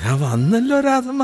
ആരാ വന്നല്ലോ രാധമ്മ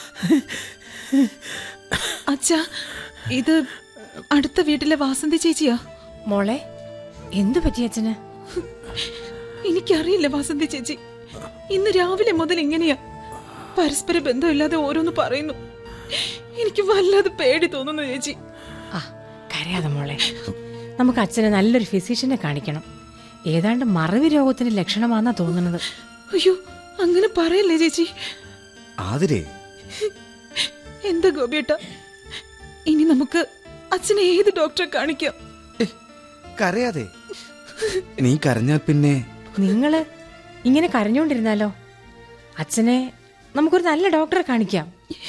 അച്ഛാ ഇത് അടുത്ത വീട്ടിലെ വാസന്തി ചേച്ചിയാ മോളെ എന്തു പറ്റി അച്ഛന് എനിക്കറിയില്ല വാസന്തി ചേച്ചി ഇന്ന് രാവിലെ മുതൽ ഇങ്ങനെയാ പരസ്പര ബന്ധമില്ലാതെ ഓരോന്ന് പറയുന്നു എനിക്ക് വല്ലാതെ പേടി തോന്നുന്നു ചേച്ചി ആ കരയാതെ മോളെ നമുക്ക് അച്ഛനെ നല്ലൊരു ഫിസിഷ്യനെ കാണിക്കണം ഏതാണ്ട് മറവി രോഗത്തിന്റെ ലക്ഷണമാണെന്നാ തോന്നുന്നത് അയ്യോ അങ്ങനെ പറയല്ലേ ചേച്ചി ആതിരേ എന്താ ഗോപിയേട്ട ഇനി നമുക്ക് അച്ഛനെ ഏത് ഡോക്ടറെ കാണിക്കാം ഏ, കരയാതെ നീ കരഞ്ഞാൽ പിന്നെ നിങ്ങള് ഇങ്ങനെ കരഞ്ഞോണ്ടിരുന്നാലോ അച്ഛനെ നമുക്കൊരു നല്ല ഡോക്ടറെ കാണിക്കാം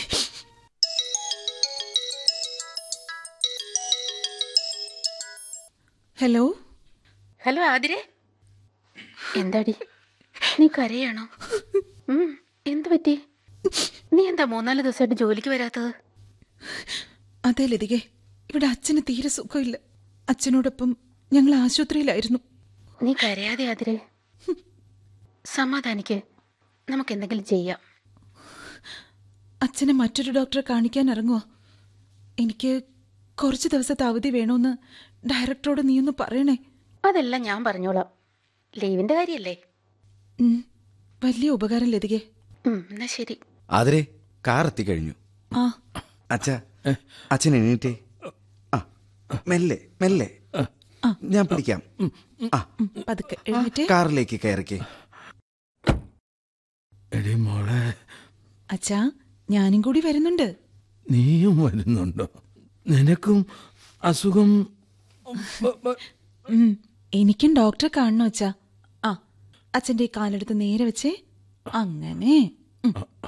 ഹലോ ഹലോ ആതിരെ എന്താടി നീ കരയാണോ ഉം, എന്ത് പറ്റി നീ എന്താ മൂന്നാല് ദിവസമായിട്ട് ജോലിക്ക് വരാത്തത് അതെ ലതികെ ഇവിടെ അച്ഛന് തീരെ സുഖമില്ല അച്ഛനോടൊപ്പം ഞങ്ങൾ ആശുപത്രിയിലായിരുന്നു നീ കരയാതെ ആതിരെ സമാധാനിക്ക് നമുക്ക് എന്തെങ്കിലും ചെയ്യാം അച്ഛനെ മറ്റൊരു ഡോക്ടറെ കാണിക്കാൻ ഇറങ്ങുക എനിക്ക് കുറച്ച് ദിവസത്തെ അവധി വേണമെന്ന് ഡയറക്ടറോട് നീ ഒന്ന് പറയണേ അതെല്ലാം ഞാൻ പറഞ്ഞോളാം ലീവിന്റെ കാര്യല്ലേ ഉം, വലിയ ഉപകാരം ലതികെ ഉം, എന്നാ ശരി ആതിരേ കാർ എത്തിക്കഴിഞ്ഞു ആ അച്ഛ അച്ഛൻ എണീറ്റേ ആ മെല്ലെ മെല്ലെ ഞാൻ പിടിക്കാം ആ ഉം, പതുക്കെ എഴുന്നേറ്റേ കാറിലേക്ക് കയറിക്കേ എടി മോളെ അച്ഛാ ഞാനും കൂടി വരുന്നുണ്ട് നീയും വരുന്നുണ്ടോ നിനക്കും അസുഖം ഉം, എനിക്കും ഡോക്ടറെ കാണണോ അച്ഛാ ആ അച്ഛന്റെ ഈ കാലെടുത്ത് നേരെ വെച്ചേ അങ്ങനെ ഉം.